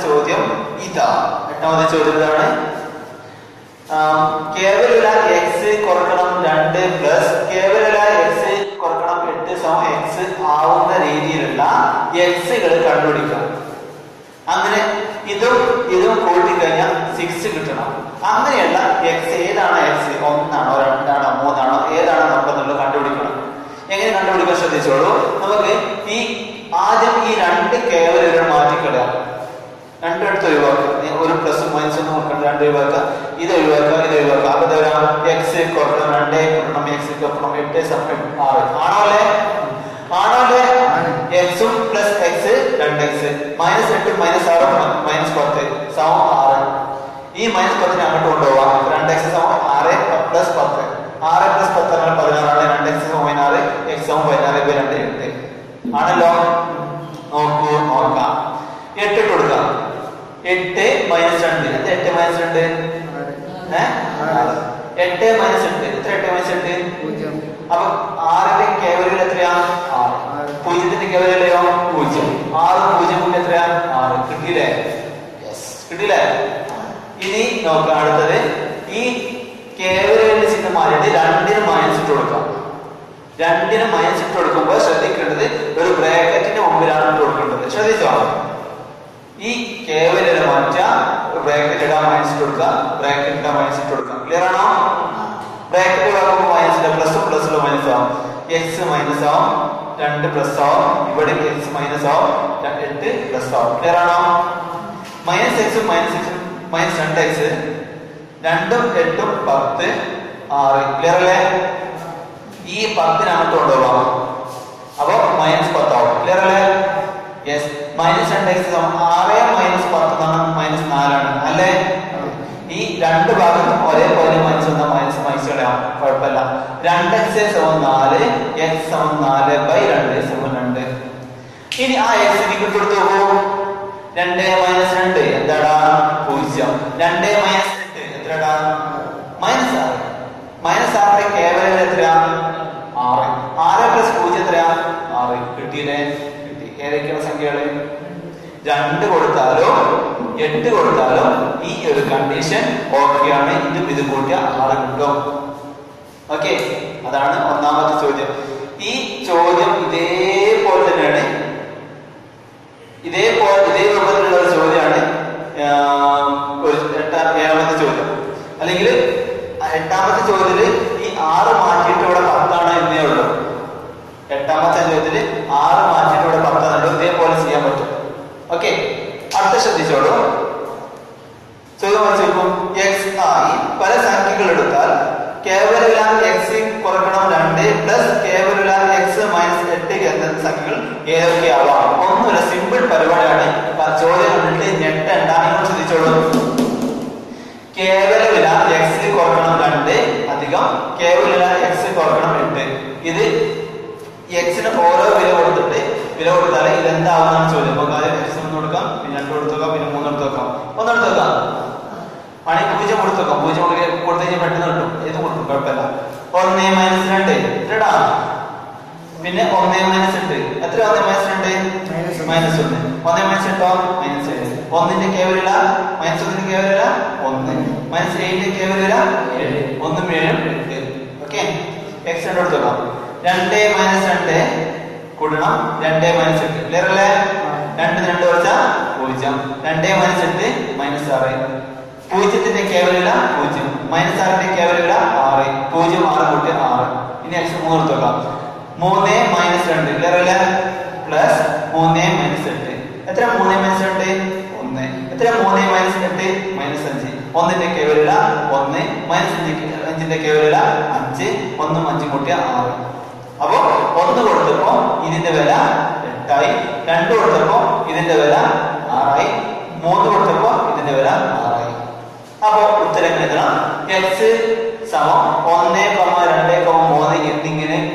ചോദ്യം ഇതാ എട്ടാമത്തെ ചോദ്യം ഇതാണ് കേവല എക്സ് കുറക്കണം രണ്ട് പ്ലസ് കേവല എക്സ് കുറക്കണം എട്ട് സമം എക്സ് ആവുന്ന രീതിയിലുള്ള എക്സുകൾ കണ്ടുപിടിക്കണം അങ്ങനെ ഇതും ഇതും കൂട്ടിക്കഴിഞ്ഞാൽ സിക്സ് കിട്ടണം അങ്ങനെയുള്ള എക്സ് ഏതാണ് എക്സ് ഒന്നാണോ രണ്ടാണോ മൂന്നാണോ ഏതാണോ നമുക്കെന്നുള്ളത് കണ്ടുപിടിക്കണം എങ്ങനെ കണ്ടുപിടിക്കാൻ ശ്രദ്ധിച്ചോളൂ നമുക്ക് ഈ ആദ്യം ഈ രണ്ട് കേവലുകൾ മാറ്റിക്കളയാം രണ്ടിടത്ത് ഒഴിവാക്കുക ഒരു പ്ലസ് മൈനസ് ഒന്നും നോക്കണം രണ്ട് ഒഴിവാക്കുക ഇത് ഒഴിവാക്കുക ഇത് ഒഴിവാക്കുക അപ്പൊ എന്താ എക്സ് കുറക്കണം രണ്ടേ കുറക്കണം എക്സ് കുറക്കണം എട്ട് സമയം ആറ് ആണോ അല്ലേ ആണോ അല്ലേ എക്സും പ്ലസ് എക്സ് രണ്ട് എക്സ് മൈനസ് എട്ട് മൈനസ് ആറ് മൈനസ് പത്ത് സമം ആറ് ഈ മൈനസ് പത്തിന് അങ്ങോട്ട് കൊണ്ടുപോവാം രണ്ട് എക്സ് സമം ആറ് പ്ലസ് പത്ത് ആറ് പ്ലസ് പത്ത് എന്നാൽ പതിനാറാണ് രണ്ട് എക്സ് സമം പതിനാറ് എക്സ് സമം പതിനാറ് ഇപ്പൊ രണ്ട് എട്ട് ആണല്ലോ നോക്കൂ നോക്കാം എട്ട് ഇട്ട് കൊടുക്കാം എട്ട് മൈനസ് രണ്ട് എന്താ എട്ട് മൈനസ് രണ്ട് ഏഹ് എട്ട് മൈനസ് എട്ട് എത്ര എട്ട് മൈനസ് എട്ട് പൂജ്യം അപ്പൊ ആറിന്റെ കേവലം എത്രയാ ആറ് പൂജ്യത്തിന്റെ കേവലയോ പൂജ്യം ആറ് പൂജ്യം കൂടി എത്രയാ ആറ് കിട്ടിയില്ലേ യെസ് കിട്ടിയില്ലേ ഇനി നോക്കാം അടുത്തത് ഈ കേവലിന്റെ ചിഹ്നം മാറിയിട്ട് രണ്ടിന് മൈനസ് ഇട്ട് കൊടുക്കാം രണ്ടിന് മൈനസ് ഇട്ട് കൊടുക്കുമ്പോൾ ശ്രദ്ധിക്കേണ്ടത് ഒരു ബ്രാക്കറ്റിന്റെ മുമ്പിലാണ് ഇട്ട് കൊടുക്കേണ്ടത് ശ്രദ്ധിച്ചോ ഈ കേവലിനെ മാറ്റാ ബ്രാക്കറ്റ് ഇടാൻ മൈനസ് ഇട്ട് കൊടുക്കുക ബ്രാക്കറ്റ് ഇടാൻ മൈനസ് ഇട്ട് കൊടുക്കാം ക്ലിയർ ആണോ ബ്രാക്കറ്റ് വാങ്ങുമ്പോൾ മൈനസ് പ്ലസ് പ്ലസ് മൈനസ് ആവും എക്സ് മൈനസ് ആവും രണ്ട് പ്ലസ് ആവും ഇവിടെ എക്സ് മൈനസ് ആവും ര- എട്ട് പ്ലസ് ആവും ക്ലിയർ ആണോ മൈനസ് എക്സും മൈനസ് എക്സും മൈനസ് രണ്ട് എക്സ് രണ്ടും എട്ടും പത്ത് ആറ് ക്ലിയർ അല്ലേ ഈ പത്തിനകത്ത് കൊണ്ടുപോകാം അപ്പൊ മൈനസ് പത്താവും ക്ലിയർ അല്ലേ യെസ് മൈനസ് രണ്ട് എക്സ് ആറ് മൈനസ് പത്ത് എന്നാണ് മൈനസ് നാലാണ് അല്ലേ ഈ രണ്ട് ഭാഗത്തും ഒരേപോലെ മൈനസ് വന്നാൽ മൈനസ് മൈനസ് കളയാം കുഴപ്പമില്ല രണ്ട് എക്സ് സമം നാല് എക്സ് സമം നാല് ബൈ രണ്ട് സമം രണ്ട് ഇനി ആ എക്സ് എനിക്ക് കൊടുത്തു നോക്കൂ രണ്ട് മൈനസ് രണ്ട് എന്താടാ പൂജ്യം രണ്ട് മൈനസ് രണ്ട് എത്രടാ മൈനസ് ആറ് മൈനസ് ആറിന്റെ കേവലം എത്രയാ ആറ് ആറ് പ്ലസ് പൂജ്യം എത്രയാ ആറ് കിട്ടിയില്ലേ കിട്ടി ഏതൊക്കെയാണ് സംഖ്യകള് രണ്ട് കൊടുത്താലോ എട്ട് കൊടുത്താലോ ഈ ഒരു കണ്ടീഷൻ ഓക്കെയാണ് ഇതും ഇത് കൂട്ടിയ ആറ് കിട്ടും ഓക്കെ അതാണ് ഒന്നാമത്തെ ചോദ്യം ഈ ചോദ്യം ഇതേപോലെ തന്നെയാണ് ഇതേപോലെ ഇതേ രൂപത്തിലുള്ള ഒരു ചോദ്യമാണ് ആം, ഒരു എട്ടാം ഏഴാമത്തെ ചോദ്യം അല്ലെങ്കിൽ എട്ടാമത്തെ ചോദ്യത്തില് ഈ ആറ് മാറ്റിയിട്ട് ഇവിടെ പത്താണ് എന്നേ ഉള്ളൂ എട്ടാമത്തെ ചോദ്യത്തില് ആറ് മാറ്റിയിട്ട് ഇവിടെ പത്താണ് ഉള്ളൂ ഇതേപോലെ ചെയ്യാൻ പറ്റും ഓക്കെ അടുത്ത ശ്രദ്ധിച്ചോളൂ ചോദ്യം വായിച്ചേക്കും എക്സ് ആയി പല സംഖ്യകൾ എടുത്താൽ കേവല എക്സ് കുറക്കണം രണ്ട് പ്ലസ് കേവല എക്സ് മൈനസ് എട്ട് എന്ന സംഖ്യകൾ ഏതൊക്കെയാവാം ഒന്നുമില്ല സിമ്പിൾ പരിപാടിയാണ് പ- ചോദ്യം കണ്ടിട്ട് ഞെട്ടണ്ട നിങ്ങൾ ശ്രദ്ധിച്ചോളൂ കേവല വില എക്സ് കുറക്കണം രണ്ട് അധികം കേവല വില എക്സ് കുറക്കണം എട്ട് ഇത് എക്സിന് ഓരോ വില കൊടുത്തിട്ട് വില കൊടുത്താൽ ഇതെന്താവുന്നതാണ് ചോദ്യം നമുക്ക് ആദ്യം എക്സ് ഒന്ന് കൊടുക്കാം പിന്നെ രണ്ട് കൊടുത്തു നോക്കാം പിന്നെ മൂന്ന് എടുത്ത് നോക്കാം ഒന്ന് എടുത്ത് നോക്കാം പണി പൂജ്യം കൊടുത്തു നോക്കാം പൂജ്യം കൊടുക്കുക കൊടുത്തു കഴിഞ്ഞാൽ പെട്ടെന്ന് കിട്ടും ഇത് കൊടുക്കും കുഴപ്പമില്ല ഒന്ന് മൈനസ് രണ്ട് എത്രടാ പിന്നെ ഒന്ന് മൈനസ് രണ്ട് എത്ര ഒന്ന് മൈനസ് രണ്ട് Minus ഒന്ന്. മൈനസ് ഒന്ന് ഒന്ന് മൈനസ് രണ്ടോ മൈനസ് ഏഴ് ഒന്നിന്റെ കേവലില്ല മൈനസ് ഒന്നിന്റെ കേവലില്ല ഒന്ന് മൈനസ് ഏഴിന്റെ കേവലില്ല ഏഴ് ഒന്നും ഏഴും എട്ട് ഓക്കെ എക്സ് രണ്ട് എടുത്ത് നോക്കാം രണ്ട് മൈനസ് രണ്ട് കൂട്ടണം രണ്ട് മൈനസ് എട്ട് ക്ലിയർ അല്ലേ രണ്ട് രണ്ട് കുറച്ച പൂജ്യം രണ്ട് മൈനസ് എട്ട് മൈനസ് ആറ് പൂജ്യത്തിന്റെ കേവലില്ല പൂജ്യം മൈനസ് ആറിന്റെ കേവലില്ല ആറ് പൂജ്യം ആറ് കൂട്ടി ആറ് ഇനി എക്സ് മൂന്ന് എടുത്ത് നോക്കാം മൂന്ന് മൈനസ് രണ്ട് ക്ലിയർ അല്ലേ പ്ലസ് മൂന്ന് മൈനസ് എട്ട് എത്ര മൂന്ന് മൈനസ് രണ്ട് ഒന്ന് എത്ര മൂന്ന് മൈനസ് എട്ട് മൈനസ് അഞ്ച് ഒന്നിന്റെ കേവലില്ല ഒന്ന് മൈനസ് അഞ്ച് അഞ്ചിന്റെ കേവലില്ല അഞ്ച് ഒന്നും അഞ്ചും കൂട്ടിയ ആറ് അപ്പോ ഒന്ന് കൊടുത്തപ്പോ ഇതിന്റെ വില എട്ടായി രണ്ട് കൊടുത്തപ്പോ ഇതിന്റെ വില ആറായി മൂന്ന് കൊടുത്തപ്പോ ഇതിന്റെ വില ആറായി അപ്പോ ഉത്തരം എഴുതണം എക്സ് സമം ഒന്ന് കൊമ രണ്ട് കൊമ മൂന്ന് എന്നിങ്ങനെ